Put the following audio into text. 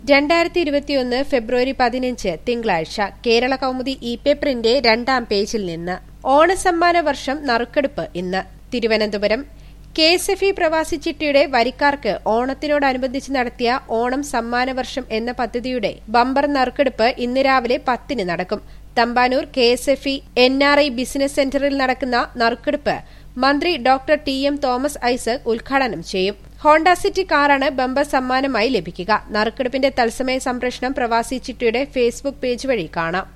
രണ്ടായിരത്തി ഇരുപത്തിയൊന്ന് ഫെബ്രുവരി പതിനഞ്ച് തിങ്കളാഴ്ച കേരള കൗമുദി ഇ പേപ്പറിന്റെ രണ്ടാം പേജിൽ നിന്ന് ഓണസമ്മാന വർഷം നറുക്കെടുപ്പ് ഇന്ന് Thiruvananthapuram K S F E പ്രവാസി ചിട്ടിയുടെ വരിക്കാർക്ക് ഓണത്തിനോടനുബന്ധിച്ച് നടത്തിയ ഓണം സമ്മാന വർഷം എന്ന പദ്ധതിയുടെ ബമ്പർ നറുക്കെടുപ്പ് ഇന്ന് രാവിലെ പത്തിന് നടക്കും Thampanoor K S F E N R I business സെന്ററിൽ നടക്കുന്ന നറുക്കെടുപ്പ് മന്ത്രി doctor T M Thomas Isaac ഉദ്ഘാടനം ചെയ്യും ഹോണ്ട സിറ്റി കാറാണ് ബമ്പർ സമ്മാനമായി ലഭിക്കുക നറുക്കെടുപ്പിന്റെ തത്സമയ സംപ്രേഷണം പ്രവാസി ചിട്ടിയുടെ ഫേസ്ബുക്ക് പേജ് വഴി കാണാം